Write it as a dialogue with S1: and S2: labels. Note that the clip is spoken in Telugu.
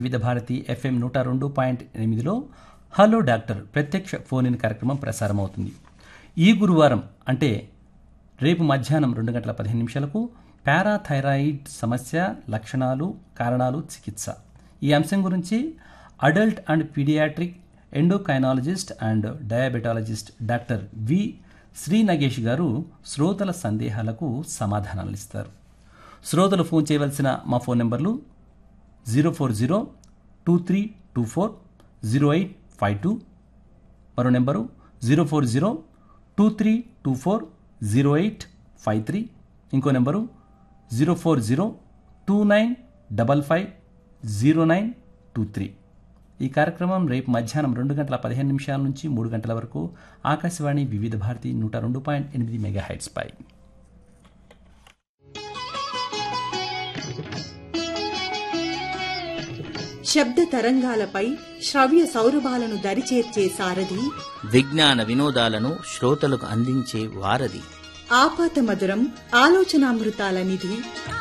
S1: వివిధ భారతి ఎఫ్ఎం నూట రెండు పాయింట్ ఎనిమిదిలో హలో డాక్టర్ ప్రత్యక్ష ఫోన్ ఇన్ కార్యక్రమం ప్రసారమవుతుంది ఈ గురువారం అంటే రేపు మధ్యాహ్నం రెండు గంటల పదిహేను నిమిషాలకు పారాథైరాయిడ్ సమస్య లక్షణాలు కారణాలు చికిత్స ఈ అంశం గురించి adult and paediatric endocrinologist and diabetologist doctor V Sri Nagesh garu శ్రోతల సందేహాలకు సమాధానాలు ఇస్తారు శ్రోతలు ఫోన్ చేయవలసిన మా ఫోన్ నెంబర్లు zero four zero two three two four zero eight five two మరో number zero four zero two three two four zero eight five three ఇంకో number zero four zero two nine double five zero nine two three ఈ కార్యక్రమం రేపు మధ్యాహ్నం రెండు గంటల పదిహేను నిమిషాల నుంచి మూడు గంటల వరకు ఆకాశవాణి వివిధ భారతి నూట రెండు పాయింట్ ఎనిమిది మెగా పై
S2: శబ్ద తరంగాలపై శ్రవ్య సౌరభాలను దరిచేర్చే సారథి
S3: విజ్ఞాన వినోదాలను శ్రోతలకు అందించే వారధి
S2: ఆపాత మధురం ఆలోచనామృతాల నిధి